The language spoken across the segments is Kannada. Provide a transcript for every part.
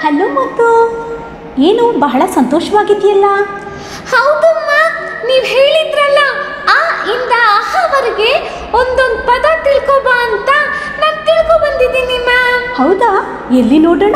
ಹಲೋ ಮುದ್ದು ಏನು ಬಹಳ ಸಂತೋಷವಾಗಿದೆಯಲ್ಲ ಹೌದು ಮ್ಯಾಮ್ ನೀವು ಹೇಳಿದ್ರಲ್ಲ ಆ ಇಂದ ಅಹವರೆಗೆ ಒಂದೊಂದು ಪದ ತಿಳ್ಕೊಬಾ ಅಂತ ನಾನು ತಿಳ್ಕೊ ಬಂದಿದ್ದೀನಿ ಮ್ಯಾಮ್ ಹೌದಾ ಎಲ್ಲಿ ನೋಡೋಣ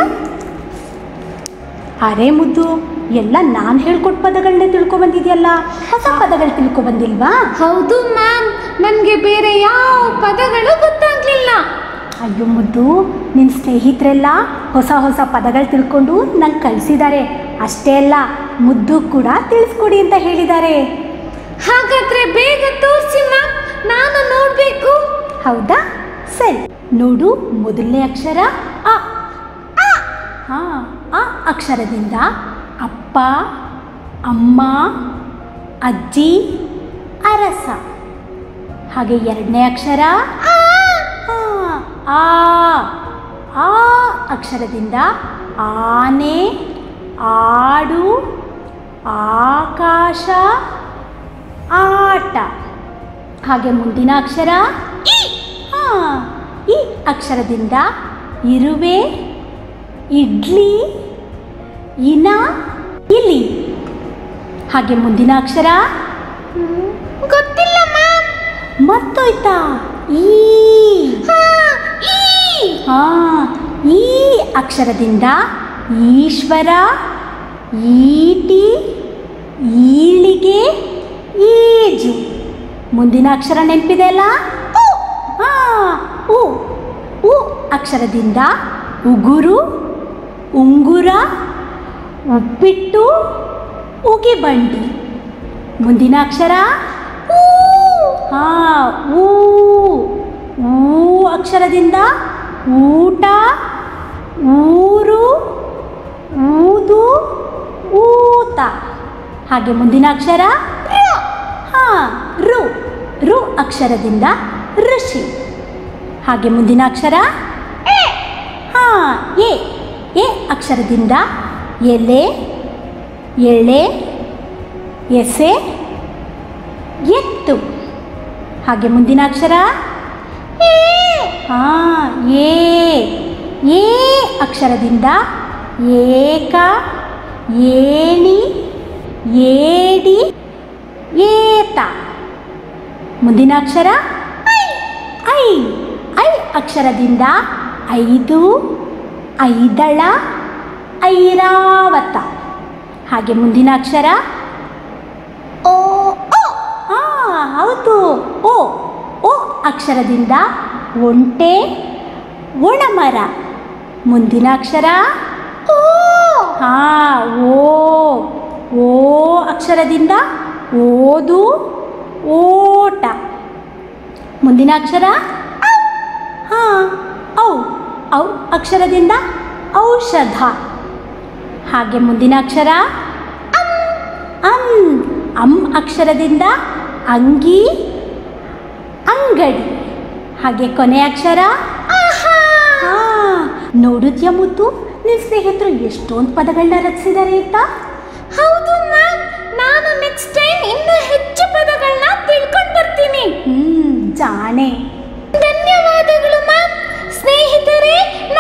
ಅರೆ ಮುದ್ದು ಎಲ್ಲ ನಾನು ಹೇಳ್ಕೊಟ್ಟ ಪದಗಳನ್ನೇ ತಿಳ್ಕೊಬಂದಿದೆಯಲ್ಲ ಹೊಸ ಪದಗಳು ತಿಳ್ಕೊಬಂದಿಲ್ವಾ ಹೌದು ಮ್ಯಾಮ್ ನನಗೆ ಬೇರೆ ಯಾವ ಪದಗಳು ಗೊತ್ತಾಗ್ಲಿಲ್ಲ ಅಯ್ಯೋ ಮುದ್ದು ನಿನ್ನ ಸ್ನೇಹಿತರೆಲ್ಲ ಹೊಸ ಹೊಸ ಪದಗಳು ತಿಳ್ಕೊಂಡು ನಂಗೆ ಕಳಿಸಿದ್ದಾರೆ ಅಷ್ಟೇ ಅಲ್ಲ ಮುದ್ದು ಕೂಡ ತಿಳಿಸ್ಕೊಡಿ ಅಂತ ಹೇಳಿದ್ದಾರೆ ಹಾಗಾದ್ರೆ ಬೇಗ ತೋರಿಸಿ ಮ್ಯಾಮ್ ನಾನು ನೋಡಬೇಕು ಹೌದಾ ಸರಿ ನೋಡು ಮೊದಲನೇ ಅಕ್ಷರ ಅ ಹಾ ಆ ಅಕ್ಷರದಿಂದ ಅಪ್ಪ ಅಮ್ಮ ಅಜ್ಜಿ ಅರಸ ಹಾಗೆ ಎರಡನೇ ಅಕ್ಷರ ಹಾ, ಆ ಆ ಅಕ್ಷರದಿಂದ ಆನೆ ಆಡು ಆಕಾಶ ಆಟ ಹಾಗೆ ಮುಂದಿನ ಅಕ್ಷರ ಇ ಹಾ ಈ ಅಕ್ಷರದಿಂದ ಇರುವೆ ಇಡ್ಲಿ ಇನ ಇಲಿ ಹಾಗೆ ಮುಂದಿನ ಅಕ್ಷರ ಗೊತ್ತಿಲ್ಲ ಮ್ಯಾಮ್ ಮರ್ತೋಯ್ತಾ ಈ ಹಾ ಈ ಅಕ್ಷರದಿಂದ ಈಶ್ವರ ಈಟಿ ಈಳಿಗೆ ಈಜು ಮುಂದಿನ ಅಕ್ಷರ ನೆನಪಿದೆ ಅಲ್ಲ ಉ. ಹಾ ಉ ಉ ಅಕ್ಷರದಿಂದ ಉಗುರು ಉಂಗುರ ಉಪ್ಪಿಟ್ಟು ಉಗಿಬಂಡಿ ಮುಂದಿನ ಅಕ್ಷರ ಊ ಹಾ ಊ ಊ ಅಕ್ಷರದಿಂದ ಊಟ ಊರು ಊದು ಊತ ಹಾಗೆ ಮುಂದಿನ ಅಕ್ಷರ ರು. ಹಾ ರು ರು ಅಕ್ಷರದಿಂದ ಋಷಿ ಹಾಗೆ ಮುಂದಿನ ಅಕ್ಷರ ಎ ಹಾ ಎ ಎ ಅಕ್ಷರದಿಂದ ಎಲೆ ಎಳೆ ಎಸೆ ಎತ್ತು ಹಾಗೆ ಮುಂದಿನ ಅಕ್ಷರ ಏ ಹಾ ಏ ಏ ಅಕ್ಷರದಿಂದ ಏಕ ಏಣಿ ಏಡಿ ಏತ ಮುಂದಿನ ಅಕ್ಷರ ಐ ಐ ಐ ಅಕ್ಷರದಿಂದ ಐದು ಐದಳ ಐರಾವತ ಹಾಗೆ ಮುಂದಿನ ಅಕ್ಷರ ಓ ಓ ಹಾ ಹೌದು ಓ ಓ ಅಕ್ಷರದಿಂದ ಒಂಟೆ ಒಣಮರ ಮುಂದಿನ ಅಕ್ಷರ ಓ ಹಾ ಓ ಓ ಅಕ್ಷರದಿಂದ ಓದು ಓಟ ಮುಂದಿನ ಅಕ್ಷರ ಔ. ಹಾ ಔ ಔ ಅಕ್ಷರದಿಂದ ಔಷಧ ಹಾಗೆ ಮುಂದಿನ ಅಕ್ಷರ ಅಂ ಅಂ ಅಂ ಅಕ್ಷರದಿಂದ ಅಂಗಿ ಅಂಗಡಿ ಹಾಗೆ ಕೊನೆ ಅಕ್ಷರ ಆಹಾ. ಹಾ ನೋಡಿದ್ಯಾ ಮುತ್ತು ನಿನ್ನ ಸ್ನೇಹಿತರು ಎಷ್ಟೊಂದು ಪದಗಳನ್ನ ರಚಿಸಿದ್ದಾರೆ ಅಂತ ಹೌದು ಮ್ಯಾಮ್ ನಾನು ನೆಕ್ಸ್ಟ್ ಟೈಮ್ ಇನ್ನೂ ಹೆಚ್ಚು ಪದಗಳನ್ನ ತಿಳ್ಕೊಂಡು ಬರ್ತೀನಿ ಹ್ಮ್ ಜಾಣೆ ಧನ್ಯವಾದಗಳು ಮ್ಯಾಮ್ ಸ್ನೇಹಿತರೆ